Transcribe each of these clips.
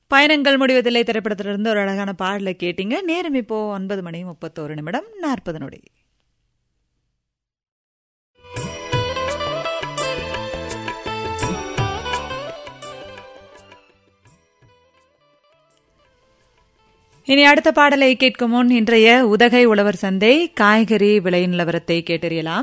பயணங்கள் முடிவதில்லை திரைப்படத்திலிருந்து ஒரு அழகான பாடலை கேட்டீங்க நேரம் இப்போ ஒன்பது மணி முப்பத்தோரு நிமிடம் நாற்பது நொடி இனி அடுத்த பாடலை கேட்கும் முன் இன்றைய உதகை உழவர் சந்தை காய்கறி விலை நிலவரத்தை கேட்டறியலாம்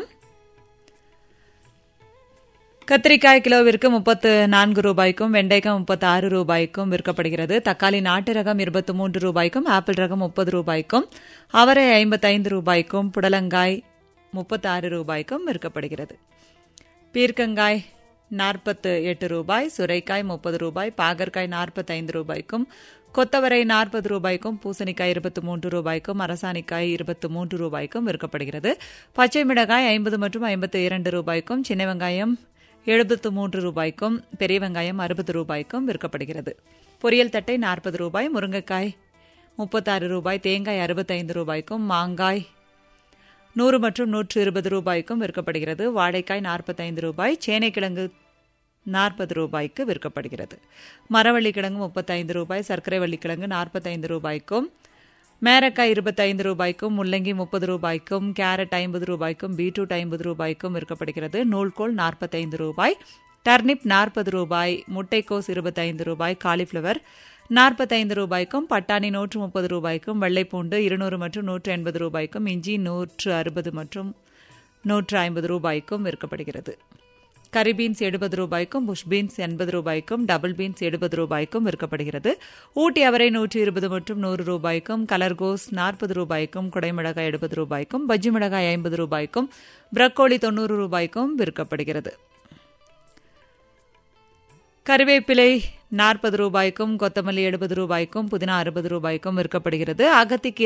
கத்திரிக்காய் கிலோவிற்கு முப்பத்து நான்கு ரூபாய்க்கும் வெண்டைக்காய் முப்பத்தி ஆறு ரூபாய்க்கும் விற்கப்படுகிறது தக்காளி நாட்டு ரகம் இருபத்தி மூன்று ரூபாய்க்கும் ஆப்பிள் ரகம் முப்பது ரூபாய்க்கும் அவரை ஐம்பத்தைந்து ரூபாய்க்கும் புடலங்காய் முப்பத்தி ஆறு ரூபாய்க்கும் விற்கப்படுகிறது பீர்க்கங்காய் நாற்பத்து எட்டு ரூபாய் சுரைக்காய் முப்பது ரூபாய் பாகற்காய் நாற்பத்தைந்து ரூபாய்க்கும் கொத்தவரை நாற்பது ரூபாய்க்கும் பூசணிக்காய் இருபத்தி மூன்று ரூபாய்க்கும் அரசாணிக்காய் இருபத்தி மூன்று ரூபாய்க்கும் விற்கப்படுகிறது பச்சை மிளகாய் ஐம்பது மற்றும் ஐம்பத்தி இரண்டு ரூபாய்க்கும் சின்ன வெங்காயம் எழுபத்து மூன்று ரூபாய்க்கும் பெரிய வெங்காயம் அறுபது ரூபாய்க்கும் விற்கப்படுகிறது பொரியல் தட்டை நாற்பது ரூபாய் முருங்கைக்காய் முப்பத்தாறு ரூபாய் தேங்காய் அறுபத்தைந்து ரூபாய்க்கும் மாங்காய் நூறு மற்றும் நூற்று இருபது ரூபாய்க்கும் விற்கப்படுகிறது வாழைக்காய் நாற்பத்தைந்து ரூபாய் சேனைக்கிழங்கு நாற்பது ரூபாய்க்கு விற்கப்படுகிறது மரவள்ளி கிழங்கு முப்பத்தைந்து ரூபாய் சர்க்கரை வள்ளிக்கிழங்கு நாற்பத்தைந்து ரூபாய்க்கும் மேரக்காய் இருபத்தைந்து ரூபாய்க்கும் முள்ளங்கி முப்பது ரூபாய்க்கும் கேரட் ஐம்பது ரூபாய்க்கும் பீட்ரூட் ஐம்பது ரூபாய்க்கும் விற்கப்படுகிறது நூல்கோல் நாற்பத்தைந்து ரூபாய் டர்னிப் நாற்பது ரூபாய் முட்டைக்கோஸ் இருபத்தைந்து ரூபாய் காலிஃப்ளவர் நாற்பத்தைந்து ரூபாய்க்கும் பட்டாணி நூற்று முப்பது ரூபாய்க்கும் வெள்ளைப்பூண்டு இருநூறு மற்றும் நூற்று எண்பது ரூபாய்க்கும் இஞ்சி நூற்று அறுபது மற்றும் நூற்று ஐம்பது ரூபாய்க்கும் விற்கப்படுகிறது கரி பீன்ஸ் எழுபது ரூபாய்க்கும் புஷ் பீன்ஸ் எண்பது ரூபாய்க்கும் டபுள் பீன்ஸ் எழுபது ரூபாய்க்கும் விற்கப்படுகிறது ஊட்டி அவரை நூற்றி இருபது மற்றும் நூறு ரூபாய்க்கும் கலர்கோஸ் நாற்பது ரூபாய்க்கும் குடைமிளகாய் எழுபது ரூபாய்க்கும் பஜ்ஜி மிளகாய் ஐம்பது ரூபாய்க்கும் பிரக்கோலி தொண்ணூறு ரூபாய்க்கும் விற்கப்படுகிறது கருவேப்பிலை நாற்பது ரூபாய்க்கும் கொத்தமல்லி எழுபது ரூபாய்க்கும் புதினா அறுபது ரூபாய்க்கும் விற்கப்படுகிறது அகத்திக்கு